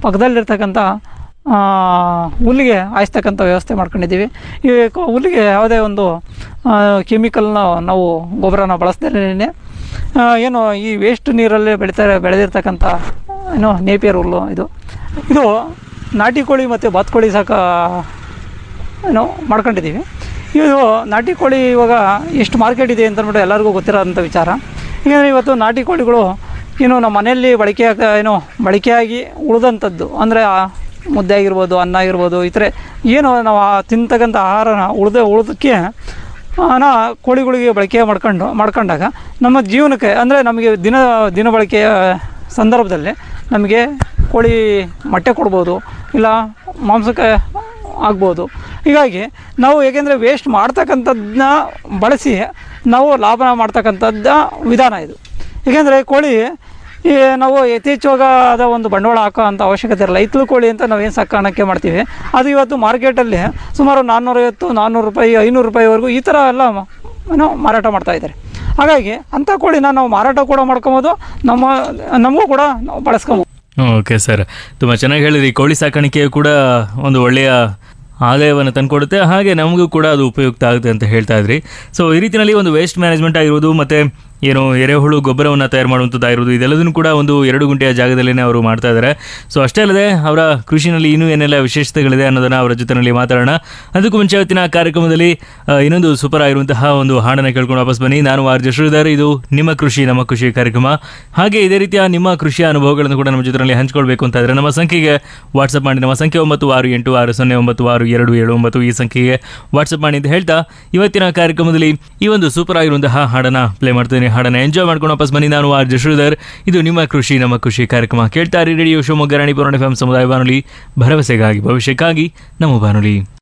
ಪಕ್ಕದಲ್ಲಿರ್ತಕ್ಕಂಥ ಆ, ಹುಲ್ಲಿಗೆ ಹಾಯಿಸ್ತಕ್ಕಂಥ ವ್ಯವಸ್ಥೆ ಮಾಡ್ಕೊಂಡಿದ್ದೀವಿ ಈ ಕ- ಹುಲ್ಲಿಗೆ ಯಾವುದೇ ಒಂದು ಕೆಮಿಕಲ್ನ ನಾವು ಗೊಬ್ಬರನ ಬಳಸ್ದೇ ಏನು ಈ ವೇಸ್ಟ್ ನೀರಲ್ಲಿ ಬೆಳೀತಾರೆ ಬೆಳೆದಿರ್ತಕ್ಕಂಥ ಏನು ನೇಪಿಯರ್ ಹುಲ್ಲು ಇದು ಇದು ನಾಟಿ ಕೋಳಿ ಮತ್ತು ಬಾತ್ಕೋಳಿ ಸಾಕ ಏನೋ ಮಾಡ್ಕೊಂಡಿದ್ದೀವಿ ಇದು ನಾಟಿ ಕೋಳಿ ಇವಾಗ ಎಷ್ಟು ಮಾರ್ಕೆಟ್ ಇದೆ ಅಂತ ಅಂದ್ಬಿಟ್ಟು ಎಲ್ಲರಿಗೂ ಗೊತ್ತಿರೋಂಥ ವಿಚಾರ ಯಾಕಂದರೆ ಇವತ್ತು ನಾಟಿ ಕೋಳಿಗಳು ಏನು ನಮ್ಮ ಮನೆಯಲ್ಲಿ ಬಳಕೆ ಆಗ ಏನು ಬಳಕೆಯಾಗಿ ಉಳಿದಂಥದ್ದು ಅಂದರೆ ಮುದ್ದೆ ಆಗಿರ್ಬೋದು ಅನ್ನ ಆಗಿರ್ಬೋದು ಈ ಥರ ಏನು ನಾವು ಆ ತಿಂತಕ್ಕಂಥ ಆಹಾರನ ಉಳಿದ ಉಳಿದಕ್ಕೆ ಹಣ ಕೋಳಿಗಳಿಗೆ ಬಳಕೆ ಮಾಡ್ಕೊಂಡು ಮಾಡ್ಕೊಂಡಾಗ ನಮ್ಮ ಜೀವನಕ್ಕೆ ಅಂದರೆ ನಮಗೆ ದಿನ ದಿನ ಬಳಕೆಯ ಸಂದರ್ಭದಲ್ಲಿ ನಮಗೆ ಕೋಳಿ ಮೊಟ್ಟೆ ಕೊಡ್ಬೋದು ಇಲ್ಲ ಮಾಂಸಕ್ಕೆ ಆಗ್ಬೋದು ಹೀಗಾಗಿ ನಾವು ಏಕೆಂದರೆ ವೇಸ್ಟ್ ಮಾಡ್ತಕ್ಕಂಥದ್ದನ್ನ ಬಳಸಿ ನಾವು ಲಾಭ ಮಾಡ್ತಕ್ಕಂಥದ್ದು ವಿಧಾನ ಇದು ಏಕೆಂದರೆ ಕೋಳಿ ಈ ನಾವು ಯಥೇಚ್ಛವಾದ ಒಂದು ಬಂಡವಾಳ ಹಾಕೋ ಅಂಥ ಅವಶ್ಯಕತೆ ಇರಲ್ಲ ಹಿತ್ತಲು ಕೋಳಿ ಅಂತ ನಾವೇನು ಸಾಕಾಣಿಕೆ ಮಾಡ್ತೀವಿ ಅದು ಇವತ್ತು ಮಾರ್ಕೆಟಲ್ಲಿ ಸುಮಾರು ನಾನ್ನೂರೈವತ್ತು ನಾನ್ನೂರು ರೂಪಾಯಿ ಐನೂರು ರೂಪಾಯಿವರೆಗೂ ಈ ಥರ ಎಲ್ಲ ಮ- ಏನೋ ಮಾರಾಟ ಮಾಡ್ತಾ ಇದ್ದಾರೆ ಹಾಗಾಗಿ ಅಂಥ ಕೋಳಿನ ನಾವು ಮಾರಾಟ ಕೂಡ ಮಾಡ್ಕೊಬೋದು ನಮ್ಮ ನಮಗೂ ಕೂಡ ನಾವು ಬಳಸ್ಕೊಬೋದು ಓಕೆ ಸರ್ ತುಂಬ ಚೆನ್ನಾಗಿ ಹೇಳಿದ್ರಿ ಕೋಳಿ ಸಾಕಾಣಿಕೆಯು ಕೂಡ ಒಂದು ಒಳ್ಳೆಯ ಆದಾಯವನ್ನು ತಂದುಕೊಡುತ್ತೆ ಹಾಗೆ ನಮಗೂ ಕೂಡ ಅದು ಉಪಯುಕ್ತ ಆಗುತ್ತೆ ಅಂತ ಹೇಳ್ತಾ ಇದ್ರಿ ಸೊ ಈ ರೀತಿಯಲ್ಲಿ ಒಂದು ವೇಸ್ಟ್ ಮ್ಯಾನೇಜ್ಮೆಂಟ್ ಆಗಿರೋದು ಮತ್ತು ಏನು ಎರೆಹುಳು ಗೊಬ್ಬರವನ್ನು ತಯಾರು ಮಾಡುವಂಥದ್ದಾಗಿರೋದು ಇದೆಲ್ಲದನ್ನು ಕೂಡ ಒಂದು ಎರಡು ಗುಂಟೆಯ ಜಾಗದಲ್ಲೇ ಅವರು ಮಾಡ್ತಾ ಇದ್ದಾರೆ ಸೊ ಅಷ್ಟೇ ಅಲ್ಲದೆ ಅವರ ಕೃಷಿನಲ್ಲಿ ಇನ್ನೂ ಏನೆಲ್ಲ ವಿಶೇಷತೆಗಳಿದೆ ಅನ್ನೋದನ್ನು ಅವರ ಜೊತೆಯಲ್ಲಿ ಮಾತಾಡೋಣ ಅದಕ್ಕೂ ಮುಂಚೆ ಇವತ್ತಿನ ಕಾರ್ಯಕ್ರಮದಲ್ಲಿ ಆ, ಇನ್ನೊಂದು ಸೂಪರ್ ಆಗಿರುವಂತಹ ಒಂದು ಹಾಡನ್ನು ಕೇಳ್ಕೊಂಡು ವಾಪಸ್ ಬನ್ನಿ ನಾನು ಆರ್ ಜೆ ಶ್ರೀಧರ್ ಇದು ನಿಮ್ಮ ಕೃಷಿ ನಮ್ಮ ಕೃಷಿ ಕಾರ್ಯಕ್ರಮ ಹಾಗೆ ಇದೇ ರೀತಿಯ ನಿಮ್ಮ ಕೃಷಿಯ ಅನುಭವಗಳನ್ನು ಕೂಡ ನಮ್ಮ ಜೊತೆಯಲ್ಲಿ ಹಂಚ್ಕೊಳ್ಬೇಕು ಅಂತ ಇದ್ರೆ ನಮ್ಮ ಸಂಖ್ಯೆಗೆ ವಾಟ್ಸಪ್ ಮಾಡಿ ನಮ್ಮ ಸಂಖ್ಯೆ ಒಂಬತ್ತು ಆರು ಎಂಟು ಆರು ಸೊನ್ನೆ ಒಂಬತ್ತು ಆರು ಎರಡು ಏಳು ಒಂಬತ್ತು ಈ ಸಂಖ್ಯೆಗೆ ವಾಟ್ಸಪ್ ಮಾಡಿ ಅಂತ ಹೇಳ್ತಾ ಇವತ್ತಿನ ಕಾರ್ಯಕ್ರಮದಲ್ಲಿ ಈ ಒಂದು ಸೂಪರ್ ಆಗಿರುವಂತಹ ಹಾಡನ್ನ ಪ್ಲೇ ಮಾಡ್ತೇನೆ ಹಾಡನ್ನ ಎಂಜಾಯ್ ಮಾಡ್ಕೊಂಡು ವಾಪಸ್ ಬನ್ನಿ ನಾನು ಆರ್ ಜೆ ಶ್ರೀಧರ್ ಇದು ನಿಮ್ಮ ಕೃಷಿ ನಮ್ಮ ಕೃಷಿ ಕಾರ್ಯಕ್ರಮ ಕೇಳ್ತಾ ಇರಿ ರೇಡಿಯೋ ಶಿವಮೊಗ್ಗ ರಾಣಿ ಪೌರ್ಣ ಎಫ್ ಸಮುದಾಯ ಬಾನುಲಿ ಭರವಸೆಗಾಗಿ ಭವಿಷ್ಯಕ್ಕಾಗಿ ನಮ್ಮ ಬಾನುಲಿ